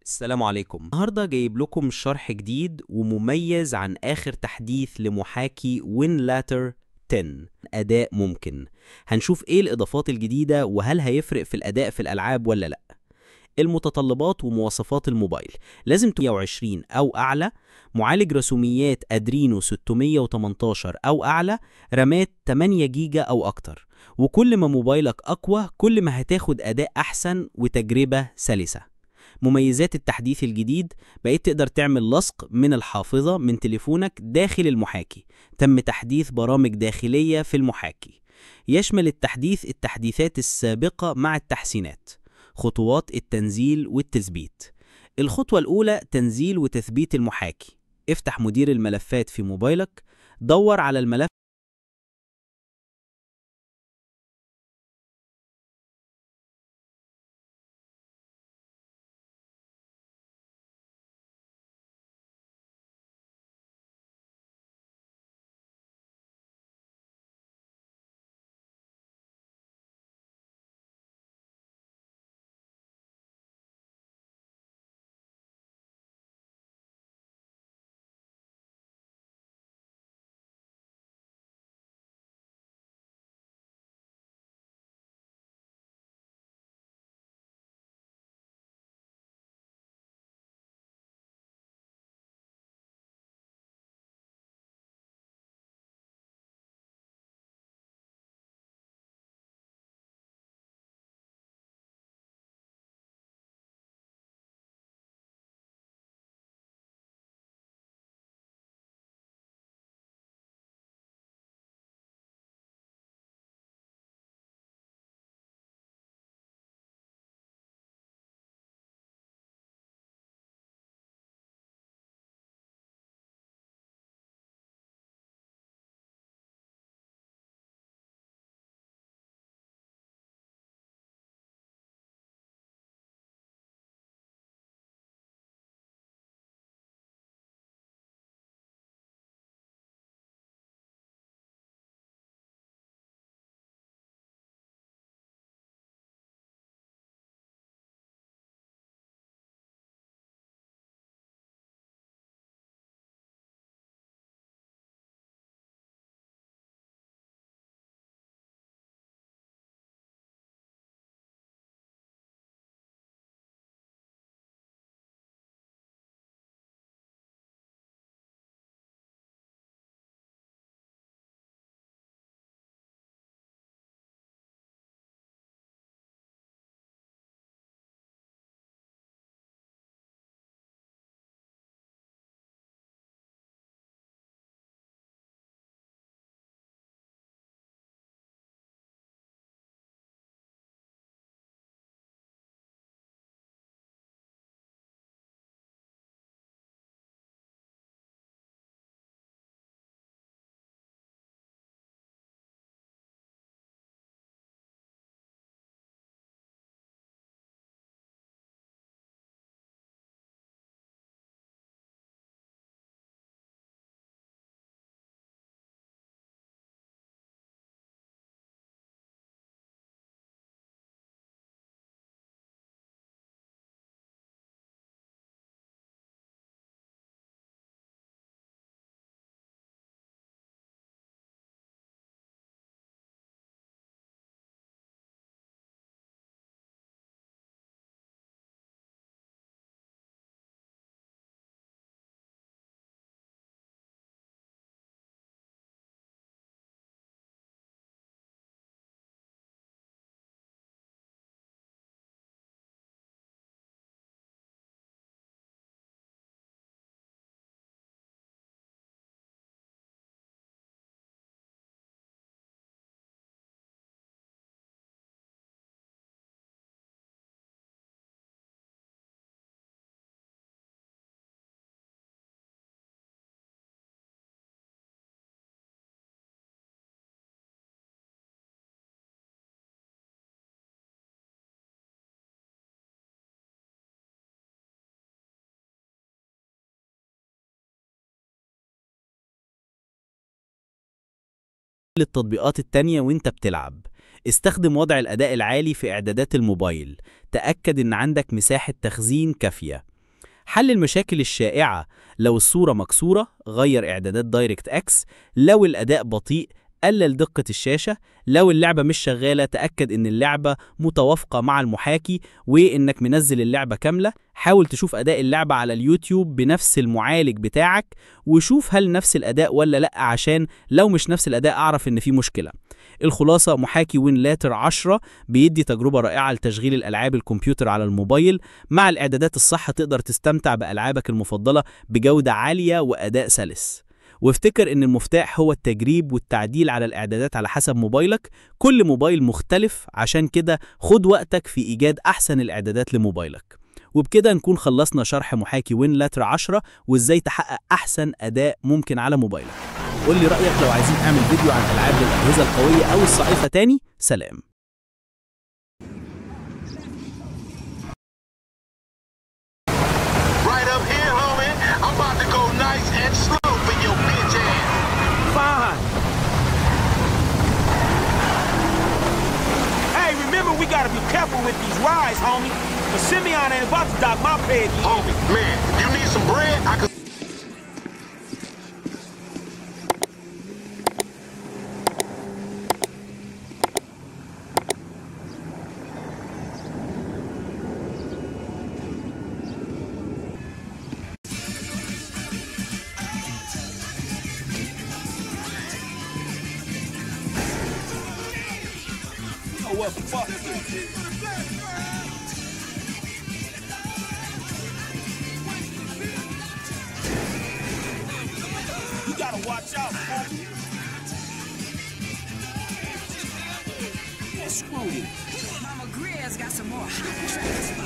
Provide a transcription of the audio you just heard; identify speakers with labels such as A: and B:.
A: السلام عليكم النهاردة جايب لكم شرح جديد ومميز عن آخر تحديث لمحاكي WinLater 10 أداء ممكن هنشوف إيه الإضافات الجديدة وهل هيفرق في الأداء في الألعاب ولا لأ المتطلبات ومواصفات الموبايل لازم 120 أو أعلى معالج رسوميات أدرينو 618 أو أعلى رامات 8 جيجا أو أكتر وكل ما موبايلك أقوى كل ما هتاخد أداء أحسن وتجربة سلسة مميزات التحديث الجديد بقيت تقدر تعمل لصق من الحافظة من تليفونك داخل المحاكي تم تحديث برامج داخلية في المحاكي يشمل التحديث التحديثات السابقة مع التحسينات خطوات التنزيل والتثبيت الخطوة الأولى تنزيل وتثبيت المحاكي افتح مدير الملفات في موبايلك دور على الملف التطبيقات التانية وانت بتلعب استخدم وضع الأداء العالي في إعدادات الموبايل تأكد إن عندك مساحة تخزين كافية حل المشاكل الشائعة لو الصورة مكسورة غير إعدادات دايركت اكس لو الأداء بطيء قلل دقة الشاشة لو اللعبة مش شغالة تأكد إن اللعبة متوافقة مع المحاكي وإنك منزل اللعبة كاملة حاول تشوف أداء اللعبة على اليوتيوب بنفس المعالج بتاعك وشوف هل نفس الأداء ولا لأ عشان لو مش نفس الأداء أعرف إن في مشكلة الخلاصة محاكي وين لاتر 10 بيدي تجربة رائعة لتشغيل الألعاب الكمبيوتر على الموبايل مع الإعدادات الصح تقدر تستمتع بألعابك المفضلة بجودة عالية وأداء سلس وافتكر ان المفتاح هو التجريب والتعديل على الاعدادات على حسب موبايلك كل موبايل مختلف عشان كده خد وقتك في ايجاد احسن الاعدادات لموبايلك وبكده نكون خلصنا شرح محاكي وين لاتر 10 وازاي تحقق احسن اداء ممكن على موبايلك قول لي رايك لو عايزين اعمل فيديو عن العاب للاجهزه القويه او الضعيفه تاني سلام
B: Right up here, homie. I'm about to go nice and slow for your bitch ass.
C: Fine. Hey, remember we gotta be careful with these rides, homie. But Simeon ain't about to dock my pay again.
B: Homie, man, if you need some bread, I could.
C: Oh, well, fuck it. You gotta watch out, homie. Man, screw you.
D: Mama Greer's got some more hot tracks.